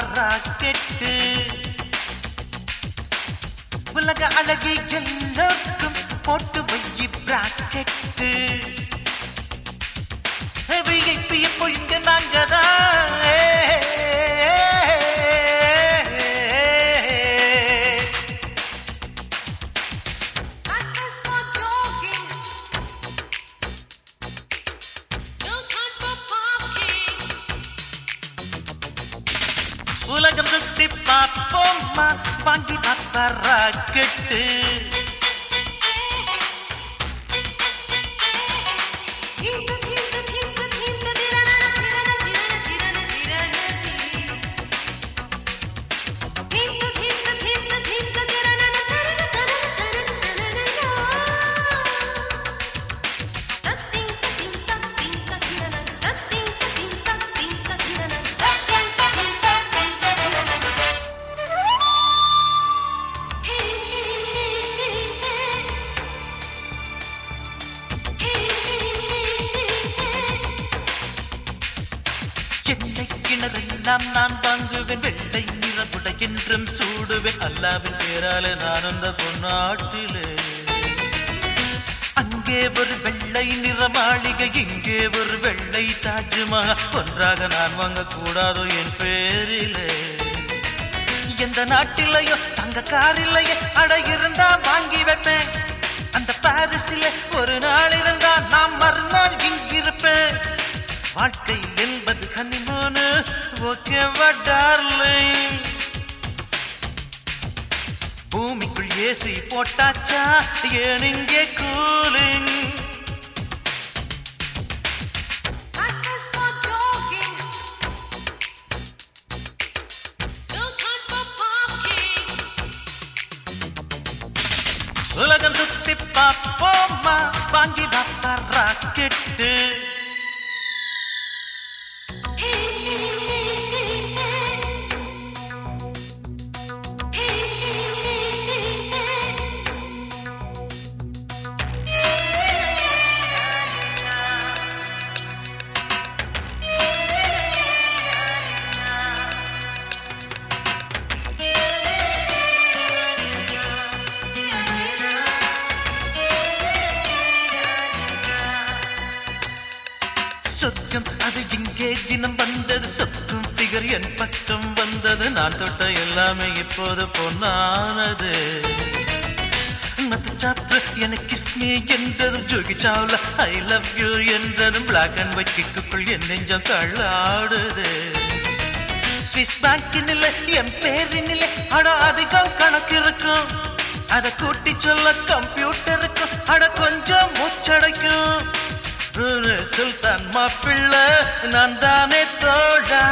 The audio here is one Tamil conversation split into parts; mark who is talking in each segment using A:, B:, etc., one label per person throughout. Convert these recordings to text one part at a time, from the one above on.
A: பாப்பா கெட்டு உலக அழகி எல்லோருக்கும் போட்டு வையி பிராக்கெட்டு விஐபி எப்போ இங்க நாங்கதான்
B: That is for jogging. No time for parking.
A: உலகம் சுத்தி பார்ப்போம்மா வாங்கி பாப்பா rocket
B: Hinta, hinta, hinta, hinta, tirana, tirana, tirana, tirana, tirana. Hinta, hinta, hinta, hinta, tirana, tarana, tarana, tarana, tarana. Tatinta, tinta, tinta, tirana. Tatinta, tinta, tinta, tirana. Tatinta, tinta, tinta, tirana. Hey, hey, hey, hey.
A: Chennai கிணறெல்லாம் நான் வாங்குவேன் வெள்ளை நிறமுட என்றும் சூடுவேன் அல்லாவின் பேரால நான் அந்த பொன்னாட்டிலே அங்கே ஒரு வெள்ளை நிற மாளிகை இங்கே ஒரு வெள்ளை தாஜ்மஹால் ஒன்றாக நான் வாங்க கூடாதோ என் பேரிலே எந்த நாட்டிலையோ தங்க காரில்லையே அட இருந்தா வாங்கி வைப்பேன் அந்த பாரிஸில ஒரு நாள் இருந்தா நான் மறுநாள் இங்கிருப்பேன் வாழ்க்கை என்பது கனிமோனு ஓகேவா டார்லிங் பூமிக்குள் ஏசி போட்டாச்சா ஏன் இங்கே cooling
B: That is for jogging. No time for parking.
A: உலகம் சுத்தி பாப்போமா வாங்கி பாப்பா rocket
B: Hey, hey, hey, hey. Hey, hey, hey, hey.
A: சொர்க்கம் அது இங்கே தினம் வந்தது சொர்க்கம் பிகர் என் பக்கம் வந்தது நான் தொட்ட எல்லாமே இப்போது பொன்னானது மத்தச்சாப்பு எனக்கு கிஸ்மி என்றதும் ஜோகி சாவ்லா ஐ லவ் யூ என்றதும் பிளாக் அண்ட் ஒயிட் கிக்குக்குள் என் நெஞ்சம் தள்ளாடுது ஸ்விஸ் பேங்கினில் என் பேரினில் அட அதிகம் கணக்கு இருக்கும் அதை கூட்டி சொல்ல கம்ப்யூட்டருக்கும் அட கொஞ்சம் மூச்சடைக்கும் ஒரு சுல்தான் மாப்பிள்ளை நான் தானே தோடா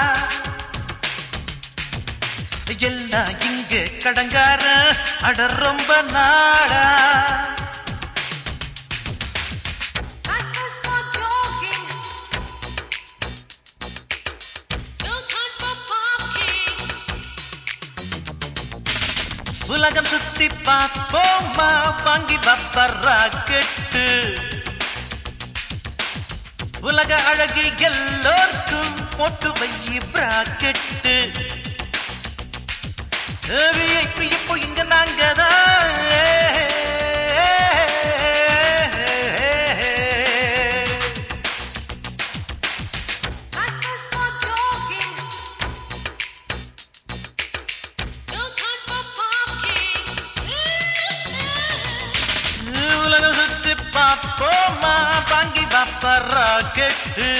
A: எல்லாம் இங்கு கடங்கார அட ரொம்ப நாடா
B: That is for jogging. No time for parking.
A: உலகம் சுத்தி பார்ப்போமா வாங்கி பாப்பா ராக்கெட்டு உலக அழகி எல்லோருக்கும் போட்டு வையி பிராக்கெட்டு விஐபி இப்போ இங்க நாங்கதான்
B: That is for jogging. No time for parking.
A: உலகம் சுத்தி பார்ப்போமா வாங்கி பாப்பா ராக்கெட்டு